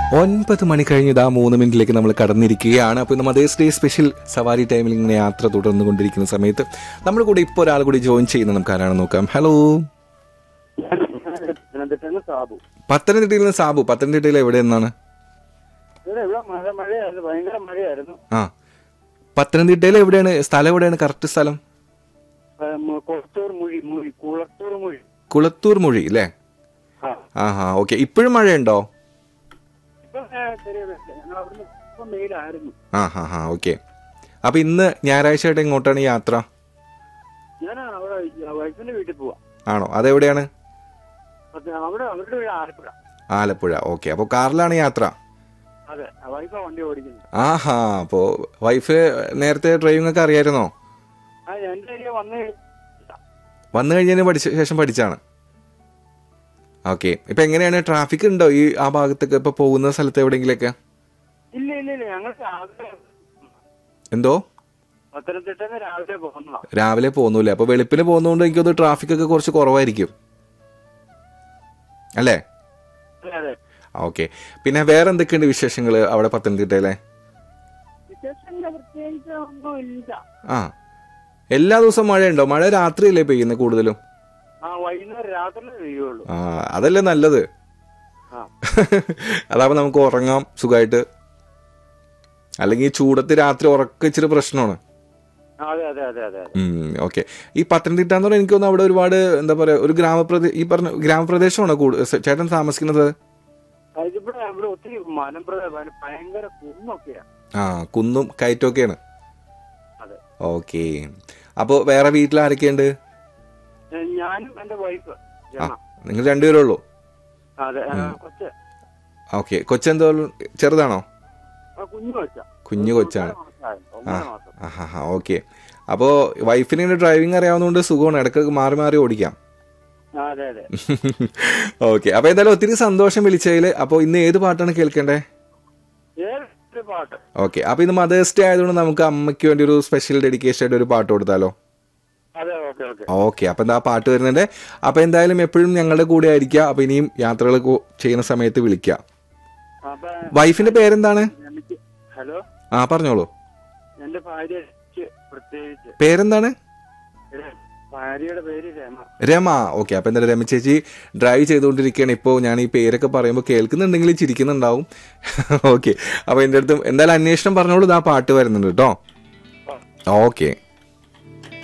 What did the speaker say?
ഒൻപത് മണി കഴിഞ്ഞ് ഇതാ മൂന്ന് മിനിറ്റിലേക്ക് നമ്മൾ കടന്നിരിക്കുകയാണ് അപ്പോൾ ഇന്ന് മദേഴ്സ് ഡേ സ്പെഷ്യൽ സവാരി ടൈമിൽ ഇങ്ങനെ യാത്ര തുടർന്നുകൊണ്ടിരിക്കുന്ന സമയത്ത് നമ്മൾ കൂടെ ഇപ്പോൾ ഒരാൾ കൂടി ജോയിൻ ചെയ്യുന്ന നമുക്ക് ആരാണെന്ന് നോക്കാം ഹലോ പത്തനംതിട്ടയിൽ സാബു പത്തനംതിട്ടയിൽ നിന്ന് സാബു പത്തനംതിട്ടയിൽ എവിടെ നിന്നാണ് ഇവിടെ ഇവിടെ മഴ മഴയായിരുന്നു ഭയങ്കര മഴയായിരുന്നു ആ പത്തനംതിട്ടയിൽ എവിടെയാണ് സ്ഥലം എവിടെയാണ് കറക്റ്റ് സ്ഥലം ഉം, കൊളത്തൂർ മുഴി മുഴി കുളത്തൂർ മുഴി കുളത്തൂർ മൊഴി അല്ലേ ആ ആ ഹാ ഓക്കെ ഇപ്പോഴും മഴയുണ്ടോ ഇപ്പൊ ചെറിയ ഞങ്ങൾ അവിടുന്ന് ഇപ്പം വെയിലായിരുന്നു ആ ഹാ ഹാ ഓക്കെ അപ്പൊ ഇന്ന് ഞായറാഴ്ച ആയിട്ട് എങ്ങോട്ടാണ് യാത്ര ഞാൻ അവിടെ വൈഫിന്റെ വീട്ടിൽ പോവാ ആണോ അതെവിടെയാണ് പക്ഷെ അവിടെ അവരുടെ വീട് ആലപ്പുഴ ആലപ്പുഴ ഓക്കെ അപ്പോൾ കാറിലാണ് യാത്ര അതെ വൈഫാ വണ്ടി ഓടിക്കുന്നത് ആഹാ അപ്പോ വൈഫ് നേരത്തെ ഡ്രൈവിംഗ് ഒക്കെ അറിയായിരുന്നോ ആ എന്റെ ഏരിയ വന്ന് വന്നു കഴിഞ്ഞതിന് പഠിച്ച ശേഷം പഠിച്ചാണ് ഓക്കെ ഇപ്പൊ എങ്ങനെയാണ് ട്രാഫിക് ഉണ്ടോ ഈ ആ ഭാഗത്തൊക്കെ ഇപ്പൊ പോകുന്ന സ്ഥലത്ത് എവിടെയെങ്കിലൊക്കെ ഇല്ല ഇല്ല ഇല്ല ഞങ്ങൾ രാവിലെ എന്തോ പത്തനംതിട്ട രാവിലെ പോകുന്നതാ രാവിലെ പോകുന്നില്ല അപ്പൊ വെളുപ്പിന് പോകുന്നതുകൊണ്ട് എനിക്കത് ട്രാഫിക് ഒക്കെ കുറച്ച് കുറവായിരിക്കും അല്ലേ അതെ അതെ ഓക്കെ പിന്നെ വേറെ എന്തൊക്കെയുണ്ട് വിശേഷങ്ങൾ അവിടെ പത്തനംതിട്ടയിലെ വിശേഷങ്ങൾ പ്രത്യേകിച്ച് ഒന്നും ഇല്ല ആ എല്ലാ ദിവസവും മഴയുണ്ടോ മഴ രാത്രിയല്ലേ പെയ്യുന്നത് കൂടുതലും ആ വൈകുന്നേരം രാത്രി പെയ്യുള്ളൂ ആ അതല്ലേ നല്ലത് ആ അതാവുമ്പോ നമുക്ക് ഉറങ്ങാം സുഖമായിട്ട് അല്ലെങ്കിൽ ഈ ചൂടത്ത് രാത്രി ഉറക്കം ഇച്ചിരി പ്രശ്നമാണ് അതെ അതെ അതെ അതെ അതെ ഓക്കെ ഈ പത്തനംതിട്ട എന്ന് പറഞ്ഞാൽ എനിക്ക് തോന്നുന്നു അവിടെ ഒരുപാട് എന്താ പറയാ ഒരു ഗ്രാമപ്രദേശ ഈ പറഞ്ഞ ഗ്രാമപ്രദേശമാണോ കൂടുതൽ ചേട്ടൻ താമസിക്കുന്നത് ഇതിവിടെ ഇവിടെ ഒത്തിരി മലമ്പ്രദേശം ഭയങ്കര കുന്നൊക്കെയാ ആ കുന്നും കയറ്റമൊക്കെയാണ് അതെ ഓക്കെ അപ്പോൾ വേറെ വീട്ടിൽ ആരൊക്കെയുണ്ട് ഏ, ഞാനും എന്റെ വൈഫ് ആ നിങ്ങൾ രണ്ടുപേരേ ഉള്ളൂ അതെ ആ, കൊച്ച് ഓക്കെ കൊച്ചെന്തോ ചെറുതാണോ ആ, കുഞ്ഞു കൊച്ച കുഞ്ഞു കൊച്ചാണ് ഒന്നര മാസം ആ ഹാ ഓക്കെ അപ്പോൾ വൈഫിന് ഇങ്ങനെ ഡ്രൈവിംഗ് അറിയാവുന്നതുകൊണ്ട് സുഖമാണ് ഇടയ്ക്ക് മാറി മാറി ഓടിക്കാം ആ, അതെ അതെ ഓക്കെ അപ്പൊ എന്തായാലും ഒത്തിരി സന്തോഷം വിളിച്ചതിൽ അപ്പോൾ ഇന്ന് ഏത് പാട്ടാണ് കേൾക്കേണ്ടേ ഏതൊരു പാട്ട് ഓക്കെ അപ്പൊ ഇന്ന് മദേഴ്സ് ഡേ ആയതുകൊണ്ട് നമുക്ക് അമ്മയ്ക്ക് വേണ്ടി ഒരു സ്പെഷ്യൽ ഡെഡിക്കേഷൻ ആയിട്ട് ഒരു പാട്ട് കൊടുത്താലോ അതെ ഓക്കെ ഓക്കെ ഓക്കെ അപ്പൊ എന്താ പാട്ട് വരുന്നുണ്ട് അപ്പൊ എന്തായാലും എപ്പോഴും ഞങ്ങളുടെ കൂടെ ആയിരിക്കുക അപ്പൊ ഇനിയും യാത്രകൾ കു- ചെയ്യുന്ന സമയത്ത് വിളിക്കുക അപ്പൊ വൈഫിന്റെ പേരെന്താണ് എനിക്ക് ഹലോ ആ പറഞ്ഞോളൂ എന്റെ ഭാര്യക്ക് പ്രത്യേകിച്ച് പേരെന്താണ് ഏ, ഭാര്യയുടെ പേര് രമ രമ ഓക്കെ അപ്പൊ എന്തായാലും രമ ചേച്ചി ഡ്രൈവ് ചെയ്തുകൊണ്ടിരിക്കുകയാണ് ഇപ്പോൾ ഞാൻ ഈ പേരൊക്കെ പറയുമ്പോൾ കേൾക്കുന്നുണ്ടെങ്കിൽ ചിരിക്കുന്നുണ്ടാവും ഓക്കെ അപ്പൊ എൻ്റെ അടുത്ത് എന്തായാലും അന്വേഷണം പറഞ്ഞോളൂ ഇതാ പാട്ട് വരുന്നുണ്ട് കേട്ടോ ഓക്കെ